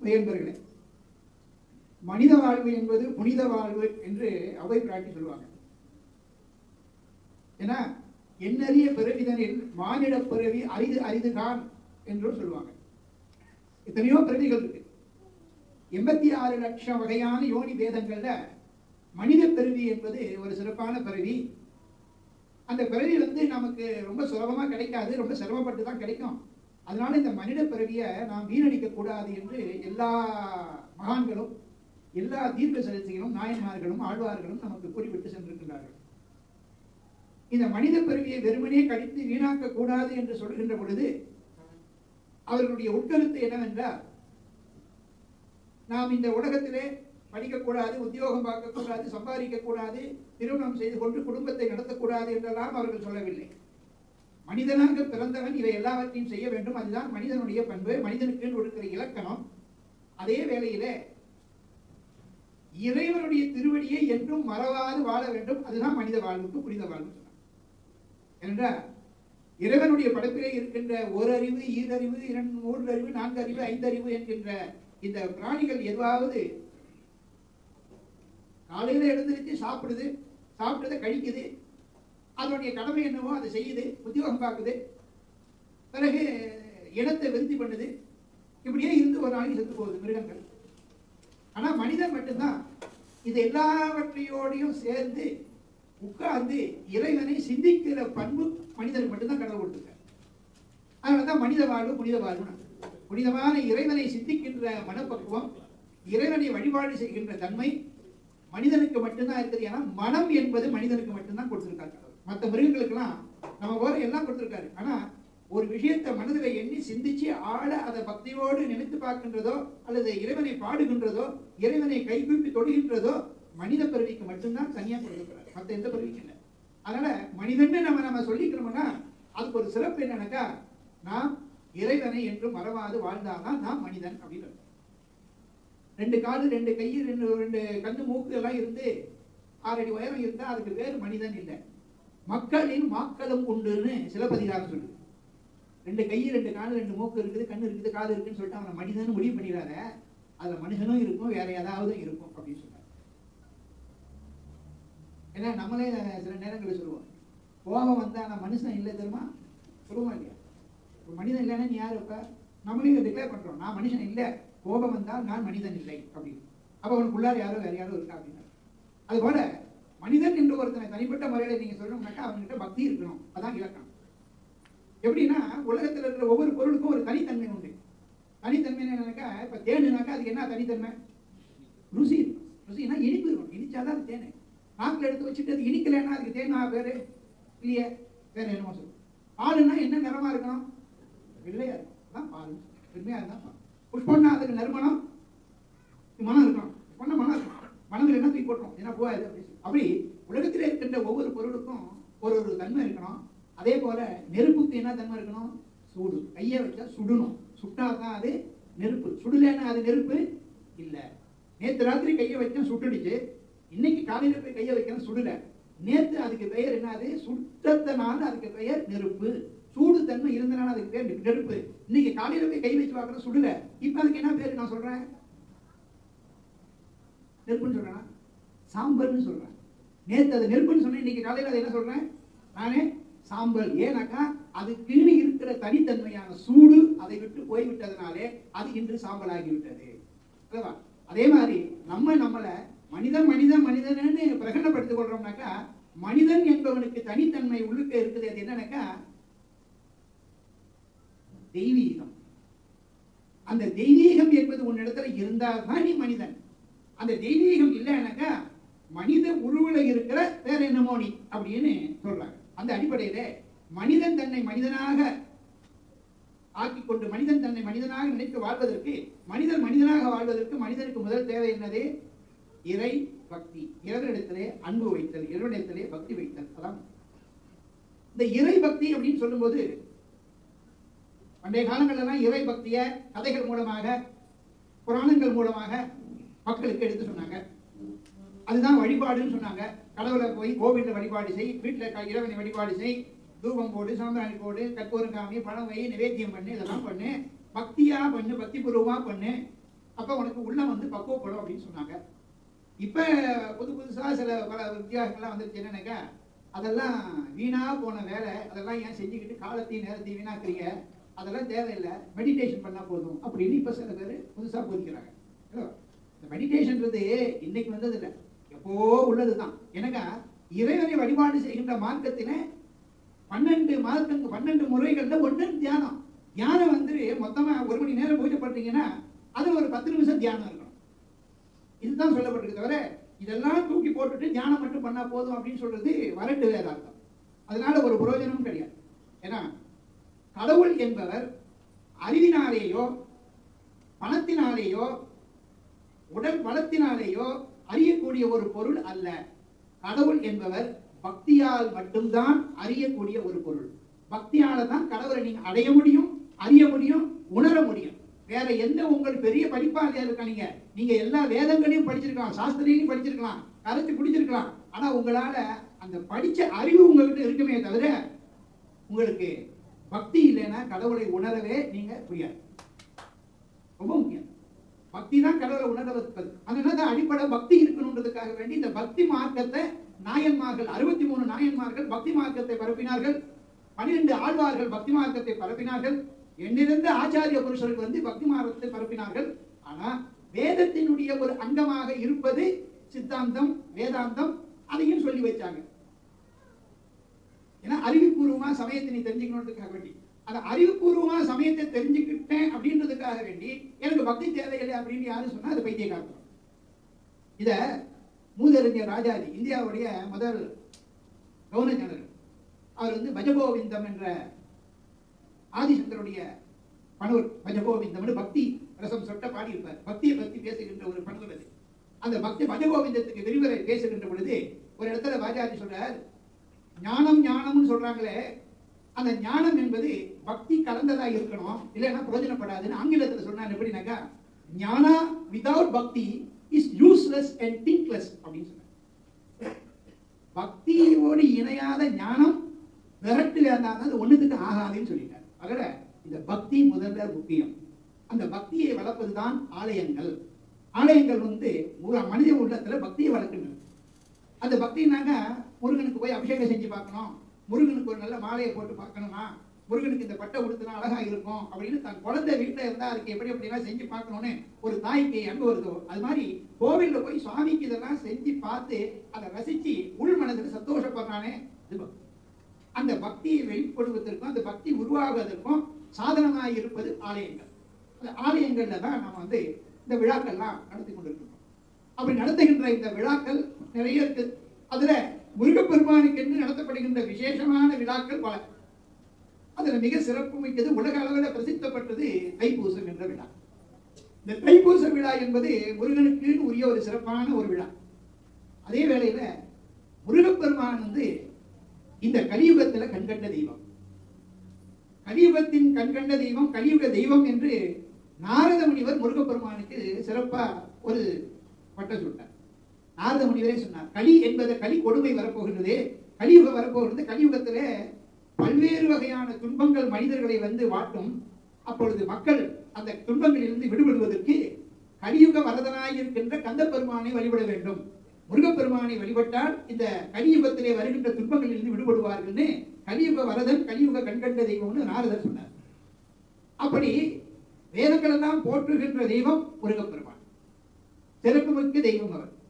மெய்யன்பர்களே மனித வாழ்வு என்பது புனித வாழ்வு என்று அவை பிராட்டி சொல்லுவாங்க ஏன்னா எண்ணறிய பிறவிதனில் மானிட பிறவி அரிது அரிதுதான் என்றும் சொல்லுவாங்க எத்தனையோ பிறவிகள் இருக்கு எண்பத்தி ஆறு லட்சம் வகையான யோனி வேதங்கள்ல மனித பிறவி என்பது ஒரு சிறப்பான பிறவி அந்த பிறவி வந்து நமக்கு ரொம்ப சுலபமா கிடைக்காது ரொம்ப சிரமப்பட்டு தான் கிடைக்கும் அதனால இந்த மனித பிறவியை நாம் வீணடிக்க கூடாது என்று எல்லா மகான்களும் எல்லா தீர்க்க சரிசிகளும் நாயன்மார்களும் ஆழ்வார்களும் நமக்கு கூறிவிட்டு சென்றிருக்கிறார்கள் இந்த மனித பிறவியை வெறுமனே கடித்து வீணாக்க கூடாது என்று சொல்கின்ற பொழுது அவர்களுடைய உட்கருத்து என்னவென்றால் நாம் இந்த உலகத்திலே படிக்கக்கூடாது உத்தியோகம் பார்க்கக்கூடாது சம்பாதிக்கக்கூடாது திருமணம் செய்து கொண்டு குடும்பத்தை நடத்தக்கூடாது என்றெல்லாம் அவர்கள் சொல்லவில்லை மனிதனாக பிறந்தவன் இவை எல்லாவற்றையும் செய்ய வேண்டும் அதுதான் மனிதனுடைய பண்பு மனிதனுக்கு இருக்கிற இலக்கணம் அதே வேளையிலே இறைவனுடைய திருவடியை என்றும் மறவாது வாழ வேண்டும் அதுதான் மனித வாழ்வுக்கு புனித வாழ்வு சொன்னார் என்றால் இறைவனுடைய படைப்பிலே இருக்கின்ற ஒரு அறிவு ஈரறிவு இரண்டு மூன்று அறிவு நான்கு அறிவு ஐந்து அறிவு என்கின்ற இந்த பிராணிகள் எதுவாவது காலையில எழுந்திருச்சு சாப்பிடுது சாப்பிட்டதை கழிக்குது அதனுடைய கடமை என்னவோ அதை செய்யுது உத்தியோகம் பார்க்குது பிறகு இனத்தை விருத்தி பண்ணுது இப்படியே இருந்து ஒரு நாளைக்கு செத்து போகுது மிருகங்கள் ஆனா மனிதன் மட்டும்தான் இது எல்லாவற்றையோடையும் சேர்ந்து உட்கார்ந்து இறைவனை சிந்திக்கிற பண்பு மனிதனுக்கு மட்டும்தான் கடவுள் கொடுத்துருக்கார் அதனாலதான் மனித வாழ்வு புனித வாழ்வு புனிதமான இறைவனை சிந்திக்கின்ற மனப்பக்குவம் இறைவனை வழிபாடு செய்கின்ற தன்மை மனிதனுக்கு மட்டும்தான் இருக்குது ஏன்னா மனம் என்பது மனிதனுக்கு மட்டும்தான் கொடுத்திருக்காரு கடவுள் மற்ற மிருகங்களுக்கெல்லாம் நம்ம போல எல்லாம் கொடுத்திருக்காரு ஆனா ஒரு விஷயத்தை மனதில் எண்ணி சிந்திச்சு ஆழ அதை பக்தியோடு நினைத்து பார்க்கின்றதோ அல்லது இறைவனை பாடுகின்றதோ இறைவனை கைகூப்பி தொடுகின்றதோ மனித பிறவிக்கு மட்டும்தான் தனியா கொடுக்கிறார் மற்ற எந்த பிறவிக்கும் இல்லை அதனால மனிதன்னு நம்ம நம்ம சொல்லிக்கிறோம்னா அதுக்கு ஒரு சிறப்பு என்னன்னாக்கா நாம் இறைவனை என்று மறவாது வாழ்ந்தாதான் நாம் மனிதன் அப்படின்னு அர்த்தம். ரெண்டு காலு ரெண்டு கை ரெண்டு ரெண்டு கண்ணு மூக்கு எல்லாம் இருந்து ஆறு அடி உயரம் இருந்தா அதுக்கு பேர் மனிதன் இல்லை மக்களின் மாக்களும் உண்டுன்னு சிலப்பதிகாரம் சொல்லுது ரெண்டு கை ரெண்டு காலு ரெண்டு மூக்கு இருக்குது கண்ணு இருக்குது காது இருக்குன்னு சொல்லிட்டு அவனை மனிதன் முடிவு பண்ணிடாத அதுல மனுஷனும் இருக்கும் வேற ஏதாவது இருக்கும் அப்படின்னு சொன்னார் ஏன்னா நம்மளே சில நேரங்களில் சொல்லுவோம் கோபம் வந்தா நான் மனுஷன் இல்லை தெரியுமா சொல்லுவோம் இல்லையா ஒரு மனிதன் இல்லைன்னா நீ யார் இப்ப நம்மளே இதை டிக்ளேர் பண்றோம் நான் மனுஷன் இல்லை கோபம் வந்தால் நான் மனிதன் இல்லை அப்படின்னு அப்ப அவனுக்குள்ளார யாரோ வேற யாரோ இருக்கா அப்படின்னு அது போல மனிதன் என்று ஒருத்தனை தனிப்பட்ட முறையில நீங்க சொல்லணும்னாக்கா அவன்கிட்ட பக்தி இருக்கணும் அதான் இலக்கணம் எப்படின்னா உலகத்துல இருக்கிற ஒவ்வொரு பொருளுக்கும் ஒரு தனித்தன்மை உண்டு தனித்தன்மை என்னன்னாக்கா இப்ப தேனுனாக்கா அதுக்கு என்ன தனித்தன்மை ருசி இருக்கும் ருசினா இனிப்பு இருக்கும் இனிச்சாதான் அது தேனு நாக்கில் எடுத்து வச்சுட்டு அது இனிக்கலைன்னா அதுக்கு தேனா பேரு இல்லையே வேற என்னமோ சொல்லும் பாலுன்னா என்ன நிறமா இருக்கணும் வெள்ளையா இருக்கும் அதான் பால் பெருமையா இருந்தா பால் புஷ்பம்னா அதுக்கு நறுமணம் மனம் இருக்கணும் புஷ்பம்னா மனம் இருக்கணும் மனம் இல்லைன்னா தூக்கி போட்டுரும் ஏன்னா போகாது அப்படி சொல்லி. அப்படி உலகத்தில் இருக்கின்ற ஒவ்வொரு பொருளுக்கும் ஒரு ஒரு தன்மை இருக்கணும் அதே போல நெருப்புக்கு என்ன தன்மை இருக்கணும் சூடு கையை வச்சா சுடணும் சுட்டா தான் அது நெருப்பு சுடலைன்னா அது நெருப்பு இல்ல நேத்து ராத்திரி கையை வச்சா சுட்டுடுச்சு இன்னைக்கு காலையில போய் கையை வைக்கிறேன் சுடல நேத்து அதுக்கு பெயர் என்னது சுட்டத்தனால அதுக்கு பெயர் நெருப்பு சூடு தன்மை இருந்தனால அதுக்கு பேர் நெருப்பு இன்னைக்கு காலையில போய் கை வச்சு பார்க்கறேன் சுடல இப்ப அதுக்கு என்ன பேரு நான் சொல்றேன் நெருப்புன்னு சொல்றேனா சாம்பல்னு சொல்றேன் நேத்து அது நெருப்புன்னு சொன்னேன் இன்னைக்கு காலையில அதை என்ன சொல்றேன் நானே சாம்பல் ஏன்னாக்கா அது கீழே இருக்கிற தனித்தன்மையான சூடு அதை விட்டு போய்விட்டதுனாலே அது இன்று சாம்பலாகி விட்டது அல்லவா? அதே மாதிரி நம்ம நம்மள மனிதன் மனிதன் மனிதன்னு பிரகடனப்படுத்திக் கொள்றோம்னாக்கா மனிதன் என்பவனுக்கு தனித்தன்மை உள்ளுக்க இருக்குது அது என்னன்னாக்கா தெய்வீகம் அந்த தெய்வீகம் என்பது உன்னிடத்துல இருந்தால் தான் நீ மனிதன் அந்த தெய்வீகம் இல்லைன்னாக்கா மனித உருவுல இருக்கிற வேற என்னமோ நீ அப்படின்னு சொல்றாங்க அந்த அடிப்படையில மனிதன் தன்னை மனிதனாக ஆக்கிக் கொண்டு மனிதன் தன்னை மனிதனாக நினைத்து வாழ்வதற்கு மனிதன் மனிதனாக வாழ்வதற்கு மனிதனுக்கு முதல் தேவை என்னது இறை பக்தி இறைவனிடத்திலே அன்பு வைத்தல் இறைவனிடத்திலே பக்தி வைத்தல் அதான் இந்த இறை பக்தி அப்படின்னு சொல்லும்போது பண்டைய காலங்கள்லாம் இறை பக்திய கதைகள் மூலமாக புராணங்கள் மூலமாக மக்களுக்கு எடுத்து சொன்னாங்க அதுதான் வழிபாடுன்னு சொன்னாங்க கடவுளை போய் கோவில்ல வழிபாடு செய் வீட்டில் இறைவனை வழிபாடு செய் தூபம் போடு சாம்பிராணி போடு கற்பூரம் காமி பழம் வை நிவேத்தியம் பண்ணு இதெல்லாம் பண்ணு பக்தியா பண்ணு பக்தி பூர்வமா பண்ணு அப்ப உனக்கு உள்ளம் வந்து பக்குவப்படும் அப்படின்னு சொன்னாங்க இப்ப புது புதுசா சில பல வித்தியாசங்கள்லாம் வந்துருச்சு என்னன்னாக்க அதெல்லாம் வீணா போன வேலை அதெல்லாம் ஏன் செஞ்சுக்கிட்டு காலத்தையும் நேரத்தையும் வீணாக்குறீங்க அதெல்லாம் தேவையில்லை மெடிடேஷன் பண்ணா போதும் அப்படின்னு இப்ப சில பேர் புதுசா போதிக்கிறாங்க இல்ல? இந்த மெடிடேஷன்ன்றது இன்னைக்கு வந்தது இல்லை எப்போ உள்ளதுதான் எனக்கா இறைவனை வழிபாடு செய்கின்ற மார்க்கத்தில பன்னெண்டு மாதத்துக்கு பன்னெண்டு முறைகள்ல ஒன்று தியானம் தியானம் வந்து மொத்தமா ஒரு மணி நேரம் பூஜை பண்றீங்கன்னா அதுல ஒரு பத்து நிமிஷம் தியானம் இருக்கணும் இதுதான் சொல்லப்பட்டிருக்கு தவிர இதெல்லாம் தூக்கி போட்டுட்டு தியானம் மட்டும் பண்ணா போதும் அப்படின்னு சொல்றது வரட்டு வேதாந்தம் அதனால ஒரு பிரயோஜனமும் கிடையாது ஏன்னா கடவுள் என்பவர் அறிவினாலேயோ பணத்தினாலேயோ உடல் பலத்தினாலேயோ அறியக்கூடிய ஒரு பொருள் அல்ல கடவுள் என்பவர் பக்தியால் மட்டும்தான் அறியக்கூடிய ஒரு பொருள் பக்தியால தான் கடவுளை நீங்க அடைய முடியும் அறிய முடியும் உணர முடியும் வேற எந்த உங்கள் பெரிய படிப்பாளியா இருக்கானீங்க நீங்க எல்லா வேதங்களையும் படிச்சிருக்கலாம் சாஸ்திரையும் படிச்சிருக்கலாம் கரைச்சு குடிச்சிருக்கலாம் ஆனா உங்களால அந்த படிச்ச அறிவு உங்ககிட்ட இருக்குமே தவிர உங்களுக்கு பக்தி இல்லைன்னா கடவுளை உணரவே நீங்க புரியாது ரொம்ப முக்கியம் பக்தி தான் கடவுளை உணர வைப்பது அதனால தான் அடிப்படை பக்தி இருக்கணுன்றதுக்காக வேண்டி இந்த பக்தி மார்க்கத்தை நாயன்மார்கள் அறுபத்தி மூணு நாயன்மார்கள் பக்தி மார்க்கத்தை பரப்பினார்கள் பன்னிரண்டு ஆழ்வார்கள் பக்தி மார்க்கத்தை பரப்பினார்கள் எண்ணிறந்த ஆச்சாரிய புருஷர்கள் வந்து பக்தி மார்க்கத்தை பரப்பினார்கள் ஆனா வேதத்தினுடைய ஒரு அங்கமாக இருப்பது சித்தாந்தம் வேதாந்தம் அதையும் சொல்லி வச்சாங்க ஏன்னா அறிவுபூர்வமா சமயத்தை நீ தெரிஞ்சுக்கணுன்றதுக்காக வேண்டி அந்த அறிவுபூர்வமா சமயத்தை தெரிஞ்சுக்கிட்டேன் அப்படின்றதுக்காக வேண்டி எனக்கு பக்தி தேவையில்லை அப்படின்னு யாரும் சொன்னா அது பைத்தியக்காரத்தனம் இத மூதறிஞர் ராஜாஜி இந்தியாவுடைய முதல் கவர்னர் ஜெனரல் அவர் வந்து பஜகோவிந்தம் என்ற ஆதிசங்கருடைய பணுவர் பஜகோவிந்தம் பக்தி ரசம் சொட்ட பாடியிருப்பார் பக்தியை பத்தி பேசுகின்ற ஒரு பணுவர் அது அந்த பக்தி பஜகோவிந்தத்துக்கு விரிவுரை பேசுகின்ற பொழுது ஒரு இடத்துல ராஜாஜி சொல்றார் ஞானம் ஞானம்னு சொல்றாங்களே அந்த ஞானம் என்பது பக்தி கலந்ததா இருக்கணும் இல்லைன்னா பிரயோஜனப்படாதுன்னு ஆங்கிலத்துல சொன்னார் எப்படின்னாக்கா jnana without bhakti is useless and thinkless அப்படின்னு சொன்னார் பக்தியோடு இணையாத ஞானம் விரட்டு வேண்டாம் அது ஒண்ணுத்துக்கு ஆகாதுன்னு சொல்லிட்டார் அதோட இந்த பக்தி முதல்ல முக்கியம் அந்த பக்தியை வளர்ப்பதுதான் ஆலயங்கள் ஆலயங்கள் வந்து ஒரு மனித உள்ளத்துல பக்தியை வளர்க்கின்றன அந்த பக்தினாக்க முருகனுக்கு போய் அபிஷேகம் செஞ்சு பார்க்கணும் முருகனுக்கு ஒரு நல்ல மாலையை போட்டு பார்க்கணுமா முருகனுக்கு இந்த பட்டை உடுத்தினா அழகா இருக்கும் அப்படின்னு தன் குழந்தை வீட்டுல இருந்தா அதுக்கு எப்படி எப்படிலாம் செஞ்சு பார்க்கணும்னு ஒரு தாய்க்கு அன்பு வருதோ அது மாதிரி கோவில்ல போய் சுவாமிக்கு இதெல்லாம் செஞ்சு பார்த்து அதை ரசிச்சு உள் மனதில் சந்தோஷப்படுறானே இது பக்தி. அந்த பக்தியை வெளிப்படுவதற்கும் அந்த பக்தி உருவாகுவதற்கும் சாதனமாக இருப்பது ஆலயங்கள் அந்த ஆலயங்கள்ல தான் நம்ம வந்து இந்த விழாக்கள்லாம் நடத்தி கொண்டிருக்கிறோம் அப்படி நடத்துகின்ற இந்த விழாக்கள் நிறைய இருக்கு அதுல முருகப்பெருமானுக்கு என்று நடத்தப்படுகின்ற விசேஷமான விழாக்கள் பல அதுல மிக சிறப்பு மிக்கது உலக அளவில் பிரசித்தப்பட்டது தைப்பூசம் என்ற விழா இந்த தைப்பூச விழா என்பது முருகனுக்கு உரிய ஒரு சிறப்பான ஒரு விழா அதே வேளையில முருகப்பெருமான் வந்து இந்த கலியுகத்துல கண்கண்ட தெய்வம் கலியுகத்தின் கண்கண்ட தெய்வம் கலியுக தெய்வம் என்று நாரத முனிவர் முருகப்பெருமானுக்கு சிறப்பா ஒரு பட்டம் சுட்டார் நாரத முனிவரே சொன்னார் களி என்பது களி கொடுமை வரப்போகின்றது கலியுகம் வரப்போகிறது கலியுகத்திலே பல்வேறு வகையான துன்பங்கள் மனிதர்களை வந்து வாட்டும் அப்பொழுது மக்கள் அந்த துன்பங்களிலிருந்து விடுபடுவதற்கு கலியுக வரதனாய் இருக்கின்ற கந்த பெருமானை வழிபட வேண்டும் முருகப்பெருமானை வழிபட்டால் இந்த கலியுகத்திலே வருகின்ற துன்பங்களிலிருந்து விடுபடுவார்கள்னு கலியுக வரதன் கலியுக கண்கண்ட தெய்வம்னு நாரதர் சொன்னார் அப்படி வேதங்கள் எல்லாம் போற்றுகின்ற தெய்வம் முருகப்பெருமான் சிறப்புமிக்க தெய்வம் அவர்